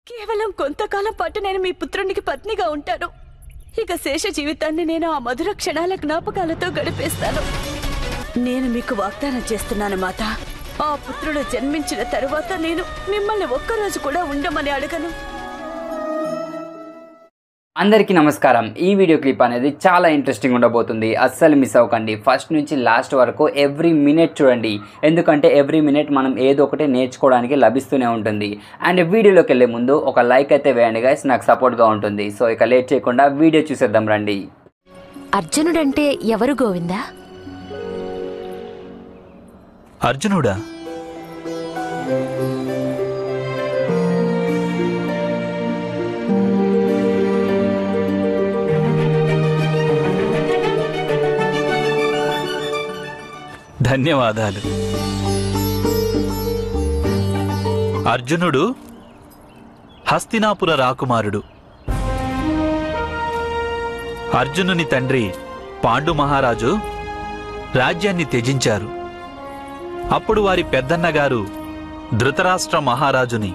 కేవలం కొంతకాలం పాటు నేను మీ పుత్రునికి పత్నిగా ఉంటాను ఇక శేష జీవితాన్ని నేను ఆ మధుర క్షణాల జ్ఞాపకాలతో గడిపేస్తాను నేను మీకు వాగ్దానం చేస్తున్నాను మాత ఆ పుత్రుడు జన్మించిన తరువాత నేను మిమ్మల్ని ఒక్కరోజు కూడా ఉండమని అడగను అందరికీ నమస్కారం ఈ వీడియో క్లిప్ అనేది చాలా ఇంట్రెస్టింగ్ ఉండబోతుంది అస్సలు మిస్ అవ్వకండి ఫస్ట్ నుంచి లాస్ట్ వరకు ఎవ్రీ మినిట్ చూడండి ఎందుకంటే ఎవ్రీ మినిట్ మనం ఏదో ఒకటి నేర్చుకోవడానికి లభిస్తూనే ఉంటుంది అండ్ వీడియోలోకి వెళ్ళే ముందు ఒక లైక్ అయితే వేయండి గైస్ నాకు సపోర్ట్గా ఉంటుంది సో ఇక లేట్ చేయకుండా వీడియో చూసేద్దాం రండి అర్జునుడంటే ఎవరు గోవిందా అర్జునుడా ధన్యవాదాలు అర్జునుడు హస్తినాపుర రాకుమారుడు అర్జునుని తండ్రి పాండు మహారాజు రాజ్యాన్ని త్యజించారు అప్పుడు వారి పెద్దన్నగారు ధృతరాష్ట్ర మహారాజుని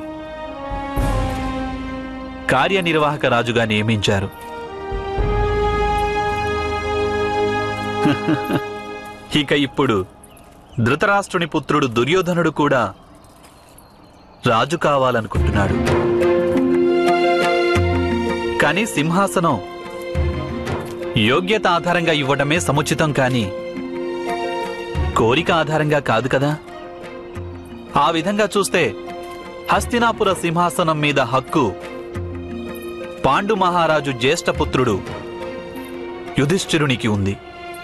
కార్యనిర్వాహక రాజుగా నియమించారు ఇక ఇప్పుడు ధృతరాష్ట్రుని పుత్రుడు దుర్యోధనుడు కూడా రాజు కావాలనుకుంటున్నాడు కానీ సింహాసనం యోగ్యత ఆధారంగా ఇవ్వడమే సముచితం కానీ కోరిక ఆధారంగా కాదు కదా ఆ విధంగా చూస్తే హస్తినాపుర సింహాసనం మీద హక్కు పాండు మహారాజు జ్యేష్ఠపుత్రుడు యుధిష్ఠిరునికి ఉంది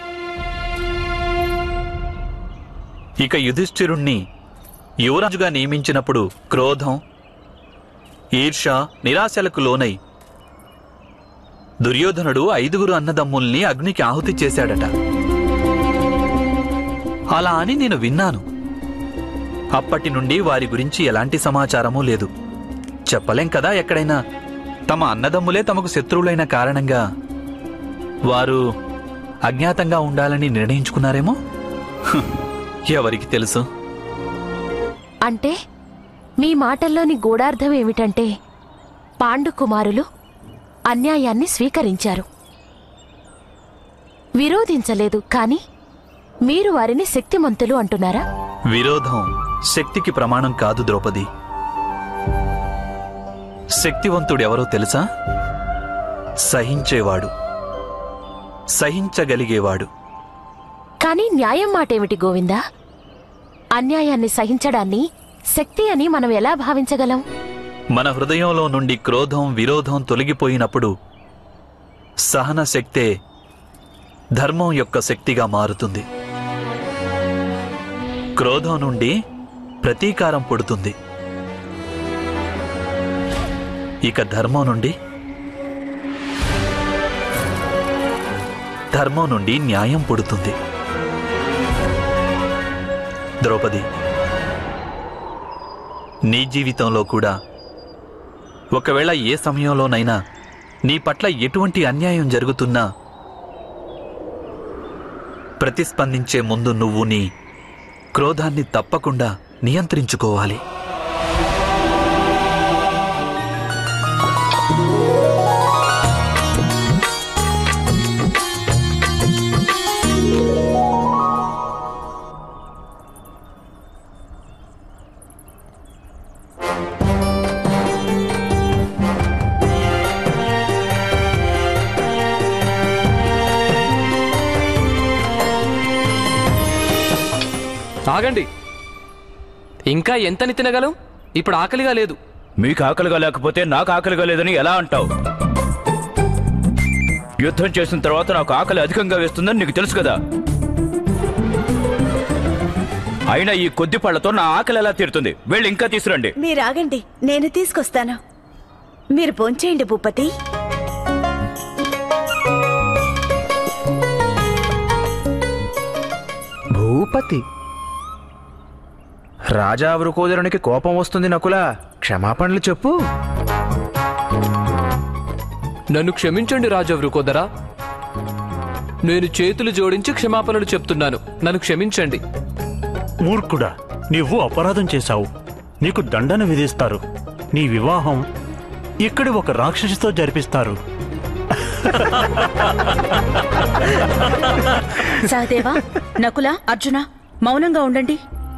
ఇక యుధిష్ఠిరుణ్ణి యువరాజుగా నియమించినప్పుడు క్రోధం ఈర్ష నిరాశలకు లోనై దుర్యోధనుడు ఐదుగురు అన్నదమ్ముల్ని అగ్నికి ఆహుతి చేశాడట అలా అని నేను విన్నాను అప్పటి నుండి వారి గురించి ఎలాంటి సమాచారమూ లేదు చెప్పలేం కదా ఎక్కడైనా తమ అన్నదమ్ములే తమకు శత్రువులైన కారణంగా వారు అజ్ఞాతంగా ఉండాలని నిర్ణయించుకున్నారేమో హ్, ఎవరికి తెలుసు అంటే మీ మాటల్లోని గూఢార్థం ఏమిటంటే పాండు కుమారులు అన్యాయాన్ని స్వీకరించారు విరోధించలేదు కాని మీరు వారిని శక్తిమంతులు అంటున్నారా విరోధం శక్తికి ప్రమాణం కాదు ద్రౌపది శక్తివంతుడెవరో తెలుసా సహించేవాడు సహించగలిగేవాడు కాని న్యాయం మాటేమిటి గోవిందా అన్యాయాన్ని సహించడాన్ని శక్తి అని మనం ఎలా భావించగలం మన హృదయంలో నుండి క్రోధం విరోధం తొలగిపోయినప్పుడు సహన శక్తే ధర్మం యొక్క శక్తిగా మారుతుంది క్రోధం నుండి ప్రతీకారం పుడుతుంది ఇక ధర్మం నుండి ధర్మం నుండి న్యాయం పుడుతుంది ద్రౌపది నీ జీవితంలో కూడా ఒకవేళ ఏ సమయంలోనైనా నీ పట్ల ఎటువంటి అన్యాయం జరుగుతున్నా ప్రతిస్పందించే ముందు నువ్వు నీ క్రోధాన్ని తప్పకుండా నియంత్రించుకోవాలి ఆగండి ఇంకా ఎంతని తినగలం ఇప్పుడు ఆకలిగా లేదు మీకు ఆకలిగా లేకపోతే నాకు ఆకలిగా లేదని ఎలా అంటావు యుద్ధం చేసిన తర్వాత నాకు ఆకలి అధికంగా వేస్తుందని నీకు తెలుసు కదా అయినా ఈ కొద్ది పళ్లతో నా ఆకలి ఎలా తీరుతుంది వెళ్ళి ఇంకా తీసురండి మీరు ఆగండి నేను తీసుకొస్తాను మీరు భోంచేయండి భూపతి భూపతి రాజా వృకోదరునికి కోపం వస్తుంది నకులా క్షమాపణలు చెప్పు నన్ను క్షమించండి రాజా వృకోదరా నేను చేతులు జోడించి క్షమాపణలు చెప్తున్నాను నన్ను క్షమించండి మూర్ఖుడా నీవు అపరాధం చేశావు నీకు దండన విధిస్తారు నీ వివాహం ఇక్కడ ఒక రాక్షసితో జరిపిస్తారు సహదేవా నకుల అర్జున మౌనంగా ఉండండి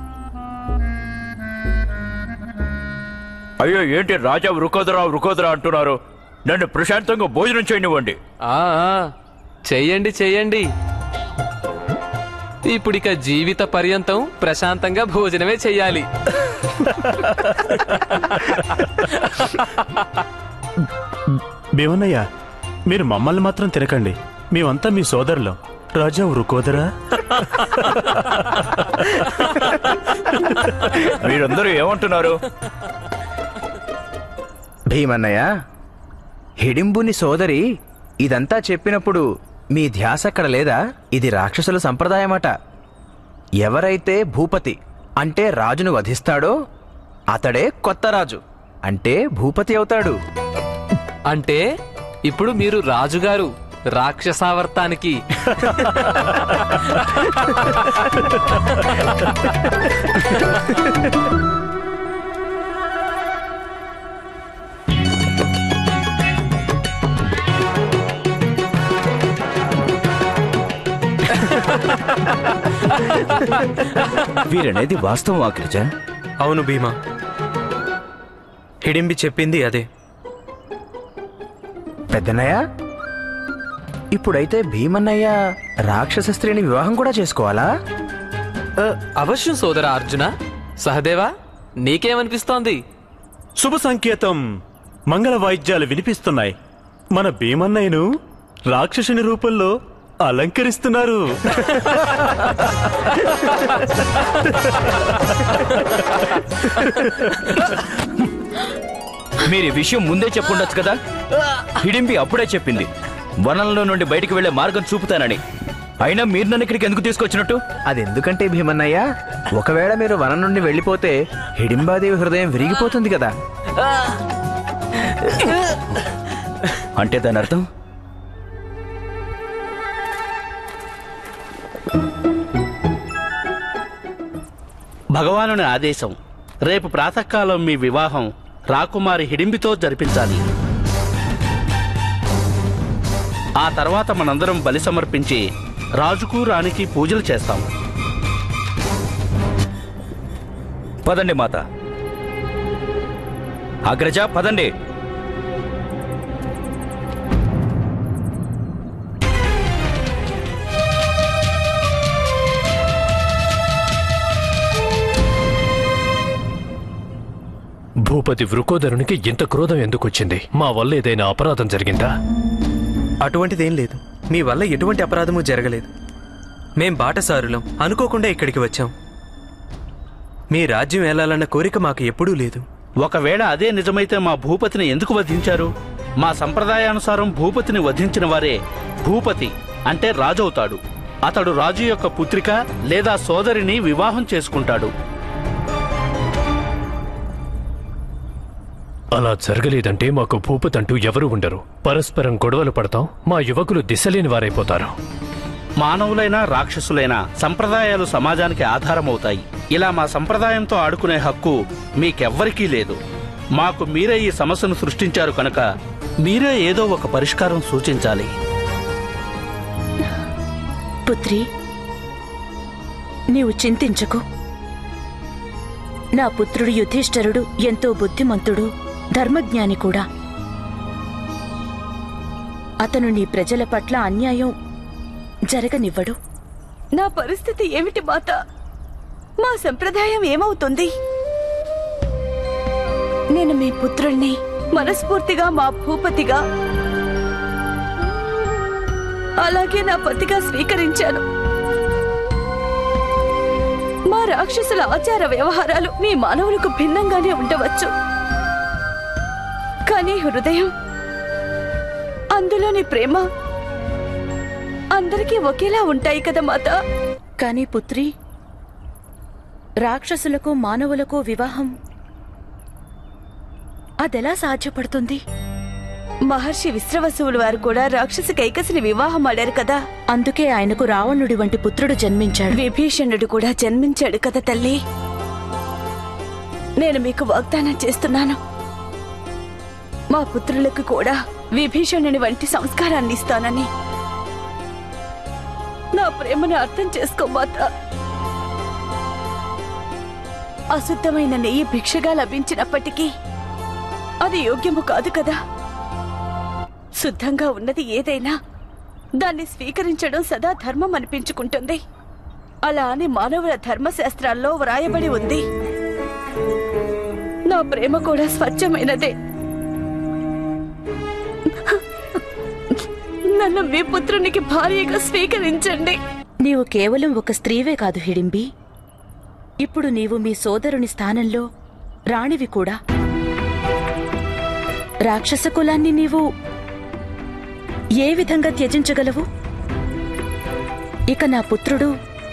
అయ్యో ఏంటి రాజా రుకోదరా రుకోదరా అంటున్నారు నన్ను ప్రశాంతంగా భోజనం చేయనివ్వండి ఆ ఆ, చెయ్యండి చెయ్యండి ఇప్పుడిక జీవిత పర్యంతం ప్రశాంతంగా భోజనమే చెయ్యాలి భీమన్నయ్య మీరు మమ్మల్ని మాత్రం తినకండి మేమంతా మీ సోదరులం రాజా రుకోదరా మీరందరూ ఏమంటున్నారు భీమన్నయ్య హిడింబుని సోదరి ఇదంతా చెప్పినప్పుడు మీ ధ్యాస అక్కడ లేదా ఇది రాక్షసుల సంప్రదాయమట ఎవరైతే భూపతి అంటే రాజును వధిస్తాడో అతడే కొత్త రాజు అంటే భూపతి అవుతాడు అంటే ఇప్పుడు మీరు రాజుగారు రాక్షసావర్తానికి వీరనేది వాస్తవం అగ్రజ అవును భీమా హిడింబి చెప్పింది అదే పెద్దన్నయ్య ఇప్పుడైతే భీమన్నయ్య రాక్షస స్త్రీని వివాహం కూడా చేసుకోవాలా ఆ, అవశ్యం సోదర అర్జున సహదేవా నీకేమనిపిస్తోంది శుభ సంకేతం మంగళ వాయిద్యాలు వినిపిస్తున్నాయి మన భీమన్నయ్యను రాక్షసుని రూపంలో అలంకరిస్తున్నారు మీరు ఈ విషయం ముందే చెప్పుండొచ్చు కదా హిడింబి అప్పుడే చెప్పింది వనంలో నుండి బయటికి వెళ్లే మార్గం చూపుతానని అయినా మీరు నన్ను ఇక్కడికి ఎందుకు తీసుకొచ్చినట్టు అది ఎందుకంటే భీమన్నయ్య ఒకవేళ మీరు వనం నుండి వెళ్ళిపోతే హిడింబాదేవి హృదయం విరిగిపోతుంది కదా అంటే దాని అర్థం భగవానుని ఆదేశం రేపు ప్రాతకాలం మీ వివాహం రాకుమారి హిడింబితో జరిపించాలి ఆ తర్వాత మనందరం బలి సమర్పించి రాజుకు రాణికి పూజలు చేస్తాం పదండి మాత అగ్రజ పదండి భూపతి వృకోదరునికి ఇంత క్రోధం ఎందుకు వచ్చింది మా వల్ల ఏదైనా అపరాధం జరిగిందా అటువంటిదేం లేదు మీ వల్ల ఎటువంటి అపరాధము జరగలేదు మేం బాటసారులం అనుకోకుండా ఇక్కడికి వచ్చాం మీ రాజ్యం ఏలాలన్న కోరిక మాకు ఎప్పుడూ లేదు ఒకవేళ అదే నిజమైతే మా భూపతిని ఎందుకు వధించారు మా సంప్రదాయానుసారం భూపతిని వధించిన వారే భూపతి అంటే రాజవుతాడు అతడు రాజు యొక్క పుత్రిక లేదా సోదరిని వివాహం చేసుకుంటాడు అలా జరగలేదంటే మాకు భూపతి అంటూ ఎవరు ఉండరు పరస్పరం గొడవలు పడతాం మా యువకులు దిశలేని వారైపోతారు మానవులైనా రాక్షసులైనా సంప్రదాయాలు సమాజానికి ఆధారమవుతాయి ఇలా మా సంప్రదాయంతో ఆడుకునే హక్కు మీకెవ్వరికీ లేదు మాకు మీరే ఈ సమస్యను సృష్టించారు కనుక మీరే ఏదో ఒక పరిష్కారం సూచించాలి పుత్రి నీవు చింతించకు నా పుత్రుడు యుధిష్ఠరుడు ఎంతో బుద్ధిమంతుడు ధర్మజ్ఞాని కూడా అతను నీ ప్రజల పట్ల అన్యాయం జరగనివ్వడు నా పరిస్థితి ఏమిటి మాత మా సంప్రదాయం ఏమవుతుంది నేను మీ పుత్రుల్ని మనస్ఫూర్తిగా మా భూపతిగా అలాగే నా పతిగా స్వీకరించాను మా రాక్షసుల ఆచార వ్యవహారాలు మీ మానవులకు భిన్నంగానే ఉండవచ్చు కానీ హృదయం అందులోని ప్రేమ అందరికీ ఒకేలా ఉంటాయి కదా మాత కానీ పుత్రి రాక్షసులకు మానవులకు వివాహం అదెలా సాధ్యపడుతుంది మహర్షి విశ్రవసువులు వారు కూడా రాక్షస కైకసిని వివాహం ఆడారు కదా అందుకే ఆయనకు రావణుడి వంటి పుత్రుడు జన్మించాడు విభీషణుడు కూడా జన్మించాడు కదా తల్లి నేను మీకు వాగ్దానం చేస్తున్నాను మా పుత్రులకు కూడా విభీషణుని వంటి సంస్కారాన్ని ఇస్తానని నా ప్రేమను అర్థం చేసుకో మాత అశుద్ధమైన నెయ్యి భిక్షగా లభించినప్పటికీ అది యోగ్యము కాదు కదా శుద్ధంగా ఉన్నది ఏదైనా దాన్ని స్వీకరించడం సదా ధర్మం అనిపించుకుంటుంది అలా అని మానవుల ధర్మశాస్త్రాల్లో వ్రాయబడి ఉంది నా ప్రేమ కూడా స్వచ్ఛమైనదే నన్ను మీ పుత్రునికి భార్యగా స్వీకరించండి నీవు కేవలం ఒక స్త్రీవే కాదు హిడింబి ఇప్పుడు నీవు మీ సోదరుని స్థానంలో రాణివి కూడా రాక్షస కులాన్ని నీవు ఏ విధంగా త్యజించగలవు ఇక నా పుత్రుడు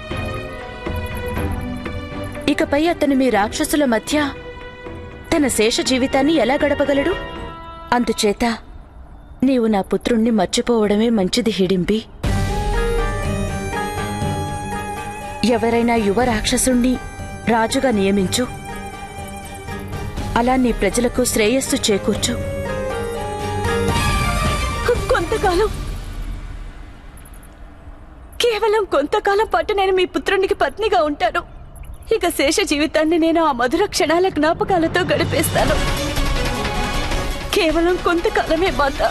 ఇకపై అతను మీ రాక్షసుల మధ్య తన శేష జీవితాన్ని ఎలా గడపగలడు అందుచేత నీవు నా పుత్రుణ్ణి మర్చిపోవడమే మంచిది హిడింబి ఎవరైనా యువ రాక్షసుణ్ణి రాజుగా నియమించు అలా నీ ప్రజలకు శ్రేయస్సు చేకూర్చు కొంతకాలం కేవలం కొంతకాలం పాటు నేను మీ పుత్రునికి పత్నిగా ఉంటాను ఇక శేష జీవితాన్ని నేను ఆ మధుర క్షణాల జ్ఞాపకాలతో గడిపేస్తాను కేవలం కొంతకాలమే మాత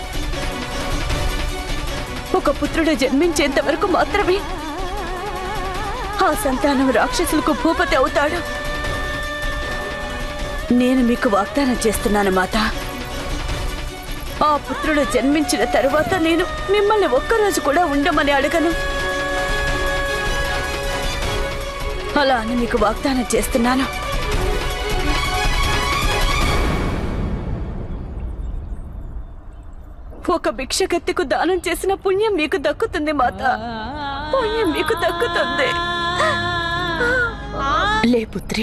ఒక పుత్రుడు జన్మించేంత వరకు మాత్రమే ఆ సంతానం రాక్షసులకు భూపతి అవుతాడు నేను మీకు వాగ్దానం చేస్తున్నాను మాత ఆ పుత్రుడు జన్మించిన తరువాత నేను మిమ్మల్ని ఒక్కరోజు కూడా ఉండమని అడగను అలా అని మీకు వాగ్దానం చేస్తున్నాను ఒక భిక్షకత్తికు దానం చేసిన పుణ్యం మీకు దక్కుతుంది మాత పుణ్యం మీకు దక్కుతుంది లే పుత్రి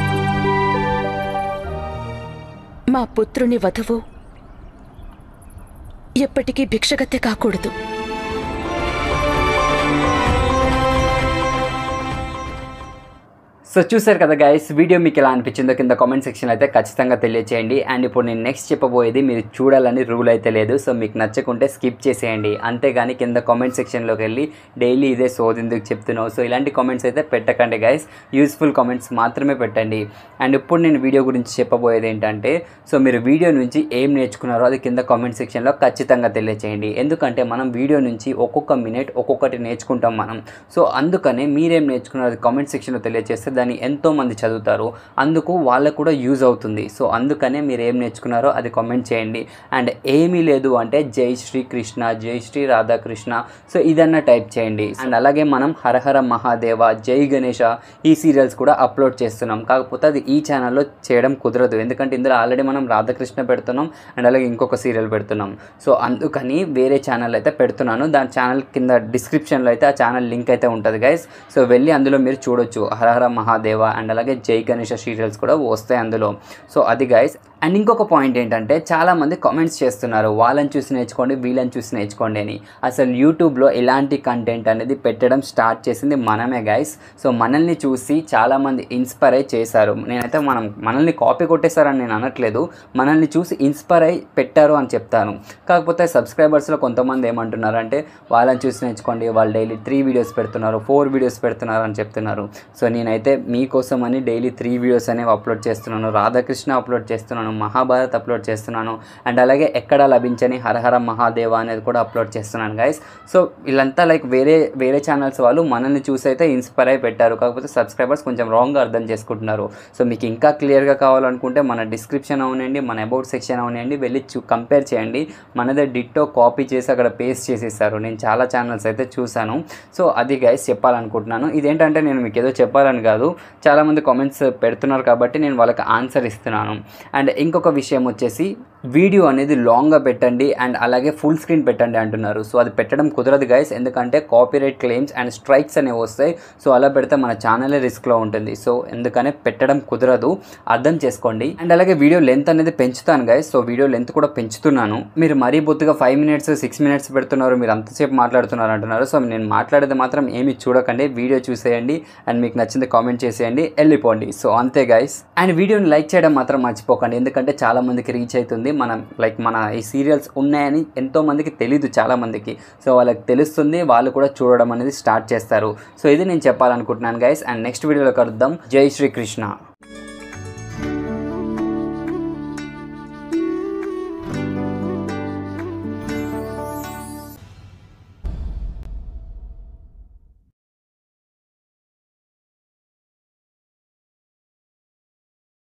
మా పుత్రుని వధువు ఎప్పటికీ భిక్షగత్తె కాకూడదు సో చూసారు కదా గైస్ వీడియో మీకు ఎలా అనిపించిందో కింద కామెంట్ సెక్షన్ అయితే ఖచ్చితంగా తెలియచేయండి అండ్ ఇప్పుడు నేను నెక్స్ట్ చెప్పబోయేది మీరు చూడాలని రూల్ అయితే లేదు సో మీకు నచ్చకుంటే స్కిప్ చేసేయండి అంతేగాని కింద కామెంట్ సెక్షన్లోకి వెళ్ళి డైలీ ఇదే సోది ఎందుకు చెప్తున్నావు సో ఇలాంటి కామెంట్స్ అయితే పెట్టకండి గైస్ యూస్ఫుల్ కామెంట్స్ మాత్రమే పెట్టండి అండ్ ఇప్పుడు నేను వీడియో గురించి చెప్పబోయేది ఏంటంటే సో మీరు వీడియో నుంచి ఏం నేర్చుకున్నారో అది కింద కామెంట్ సెక్షన్లో ఖచ్చితంగా తెలియచేయండి ఎందుకంటే మనం వీడియో నుంచి ఒక్కొక్క మినిట్ ఒక్కొక్కటి నేర్చుకుంటాం మనం సో అందుకనే మీరేం నేర్చుకున్నారో అది కామెంట్ సెక్షన్లో తెలియజేస్తే దాన్ని ఎంతో మంది చదువుతారు అందుకు వాళ్ళకు కూడా యూజ్ అవుతుంది సో అందుకనే మీరు ఏం నేర్చుకున్నారో అది కామెంట్ చేయండి అండ్ ఏమీ లేదు అంటే జై శ్రీ కృష్ణ జై శ్రీ రాధాకృష్ణ సో ఇదన్నా టైప్ చేయండి అండ్ అలాగే మనం హరహర మహాదేవ జై గణేష ఈ సీరియల్స్ కూడా అప్లోడ్ చేస్తున్నాం కాకపోతే అది ఈ ఛానల్లో చేయడం కుదరదు ఎందుకంటే ఇందులో ఆల్రెడీ మనం రాధాకృష్ణ పెడుతున్నాం అండ్ అలాగే ఇంకొక సీరియల్ పెడుతున్నాం సో అందుకని వేరే ఛానల్ అయితే పెడుతున్నాను దాని ఛానల్ కింద డిస్క్రిప్షన్లో అయితే ఆ ఛానల్ లింక్ అయితే ఉంటుంది గైస్ సో వెళ్ళి అందులో మీరు చూడొచ్చు హరహర మహాదేవ అండ్ అలాగే జై గణేష సీరియల్స్ కూడా వస్తాయి అందులో సో అది గైస్ అండ్ ఇంకొక పాయింట్ ఏంటంటే చాలామంది కామెంట్స్ చేస్తున్నారు వాళ్ళని చూసి నేర్చుకోండి వీళ్ళని చూసి నేర్చుకోండి అని అసలు యూట్యూబ్లో ఇలాంటి కంటెంట్ అనేది పెట్టడం స్టార్ట్ చేసింది మనమే గైస్ సో మనల్ని చూసి చాలామంది ఇన్స్పైర్ అయి చేశారు నేనైతే మనం మనల్ని కాపీ కొట్టేశారని నేను అనట్లేదు మనల్ని చూసి ఇన్స్పైర్ అయి పెట్టారు అని చెప్తాను కాకపోతే సబ్స్క్రైబర్స్లో కొంతమంది ఏమంటున్నారు అంటే వాళ్ళని చూసి నేర్చుకోండి వాళ్ళు డైలీ త్రీ వీడియోస్ పెడుతున్నారు ఫోర్ వీడియోస్ పెడుతున్నారు అని చెప్తున్నారు సో నేనైతే మీకోసం అని డైలీ త్రీ వీడియోస్ అనేవి అప్లోడ్ చేస్తున్నాను రాధాకృష్ణ అప్లోడ్ చేస్తున్నాను మహాభారత్ అప్లోడ్ చేస్తున్నాను అండ్ అలాగే ఎక్కడ లభించని హరహర మహాదేవ అనేది కూడా అప్లోడ్ చేస్తున్నాను గైస్ సో వీళ్ళంతా లైక్ వేరే వేరే ఛానల్స్ వాళ్ళు మనల్ని చూసి అయితే ఇన్స్పైర్ అయి పెట్టారు కాకపోతే సబ్స్క్రైబర్స్ కొంచెం రాంగ్గా అర్థం చేసుకుంటున్నారు సో మీకు ఇంకా క్లియర్గా కావాలనుకుంటే మన డిస్క్రిప్షన్ అవునండి మన అబౌట్ సెక్షన్ అవునండి వెళ్ళి చూ కంపేర్ చేయండి మనదే డిట్టో కాపీ చేసి అక్కడ పేస్ట్ చేసేసారు నేను చాలా ఛానల్స్ అయితే చూశాను సో అది గైస్ చెప్పాలనుకుంటున్నాను ఇదేంటంటే నేను మీకు ఏదో చెప్పాలని కాదు చాలామంది కామెంట్స్ పెడుతున్నారు కాబట్టి నేను వాళ్ళకి ఆన్సర్ ఇస్తున్నాను అండ్ ఇంకొక విషయం వచ్చేసి వీడియో అనేది లాంగ్గా పెట్టండి అండ్ అలాగే ఫుల్ స్క్రీన్ పెట్టండి అంటున్నారు సో అది పెట్టడం కుదరదు గైస్ ఎందుకంటే కాపీరైట్ క్లెయిమ్స్ అండ్ స్ట్రైక్స్ అనేవి వస్తాయి సో అలా పెడితే మన ఛానలే రిస్క్లో ఉంటుంది సో ఎందుకనే పెట్టడం కుదరదు అర్థం చేసుకోండి అండ్ అలాగే వీడియో లెంత్ అనేది పెంచుతాను గైస్ సో వీడియో లెంత్ కూడా పెంచుతున్నాను మీరు మరీ బొత్తుగా ఫైవ్ మినిట్స్ సిక్స్ మినిట్స్ పెడుతున్నారు మీరు అంతసేపు మాట్లాడుతున్నారు అంటున్నారు సో నేను మాట్లాడేది మాత్రం ఏమి చూడకండి వీడియో చూసేయండి అండ్ మీకు నచ్చింది కామెంట్ చేసేయండి వెళ్ళిపోండి సో అంతే గైస్ అండ్ వీడియోని లైక్ చేయడం మాత్రం మర్చిపోకండి ఎందుకంటే చాలా మందికి రీచ్ అవుతుంది మనం లైక్ మన ఈ సీరియల్స్ ఉన్నాయని ఎంతోమందికి తెలీదు చాలామందికి సో వాళ్ళకి తెలుస్తుంది వాళ్ళు కూడా చూడడం అనేది స్టార్ట్ చేస్తారు సో ఇది నేను చెప్పాలనుకుంటున్నాను గైస్ అండ్ నెక్స్ట్ వీడియోలో కలుద్దాం జై శ్రీకృష్ణ